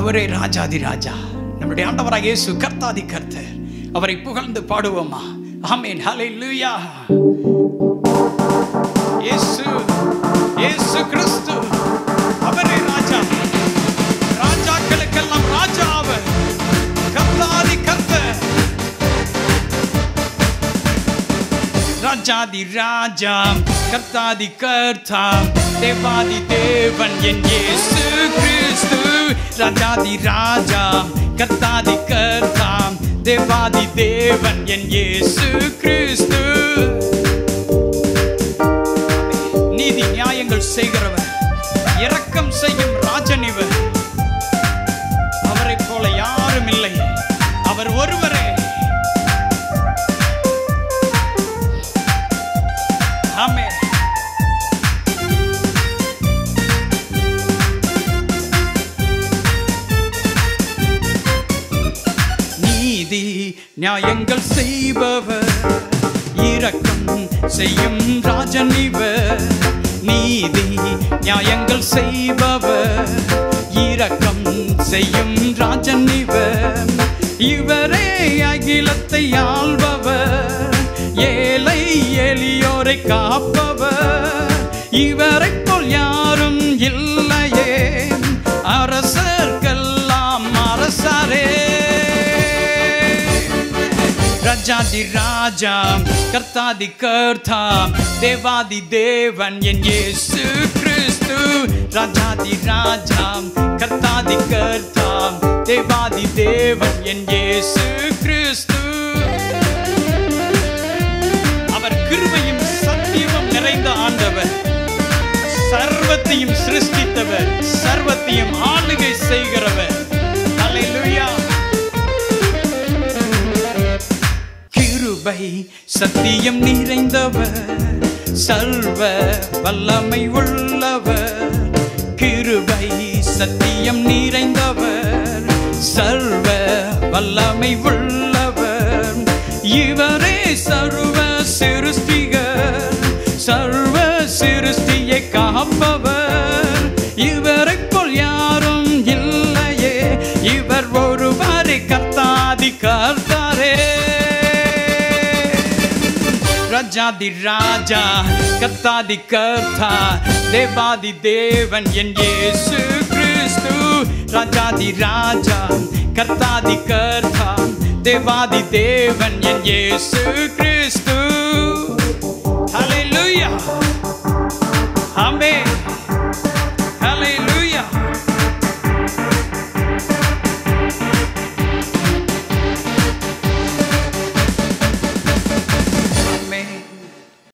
அவரே ராஜாதி ராஜா நம்முடைய ஆண்டவராக இயேசு கர்த்தாதி கர்த்தர் அவரை புகழ்ந்து பாடுவோமா ஆமென் ஹalleluya இயேசு இயேசு கிறிஸ்து அவரே ராஜா ராஜாக்களுக்கெல்லாம் ராஜா அவர் கர்த்தாதி கர்த்தர் ராஜாதி ராஜா கர்த்தாதி கர்த்தா தேவாதி தேவன் என் இயேசு கிறிஸ்து ராஜாதி ராஜா கர்த்தாதி கர்த்தா தேவாதி தேவன் என் இயேசு கிறிஸ்து நீதி நியாயங்கள் செய்கிறவர் இரக்கம் செய்யும் ராஜன் இவர் அவரைப் போல யாரும் இல்லை அவர் ஒருவரே ஆமென் நீதி நியாயங்கள் செய்பவர் இரக்கம் செய்யும் ராஜன் இவர் நீதி நியாயங்கள் செய்பவர் இரக்கம் செய்யும் ராஜன் இவர் இவரே அகிலத்தை ஆள்பவர் ஏழை எளியோரை காப்பவர் இவரைப் போல் யாரும் இல்லையே அரசர்க்கெல்லாம் அரசரே ராஜாதி ராஜா கர்த்தாதி கர்த்தா தேவாதி தேவன் என் இயேசு கிறிஸ்து ராஜாதி ராஜா கர்த்தாதி கர்த்தா தேவாதி தேவன் என் இயேசு கிறிஸ்து அவர் கிருபையும் சத்தியமும் நிறைந்த ஆண்டவர் சர்வத்தையும் சிருஷ்டித்தவர் சர்வத்தையும் ஆளுகை செய்கிறவர் அல்லேலூயா கிருபை சத்தியம் நிறைந்தவர் சர்வ வல்லமை உள்ளவர் கிருபை சத்தியம் நிறைந்தவர் சர்வ வல்லமை உள்ளவர் இவரே சர்வ சிருஷ்டிகர் சர்வ சிருஷ்டியை காப்பவர் இவரைப் போல் யாரும் இல்லையே இவர் ஒருவரை கர்த்தாதி கர்த்தாரே ராஜாதி ராஜா கர்த்தாதி கர்த்தா தேவாதி தேவன் என் இயேசு கிறிஸ்து ராஜாதி ராஜா கர்த்தாதி கர்த்தா தேவாதி தேவன் என் இயேசு கிறிஸ்து ஹalleluya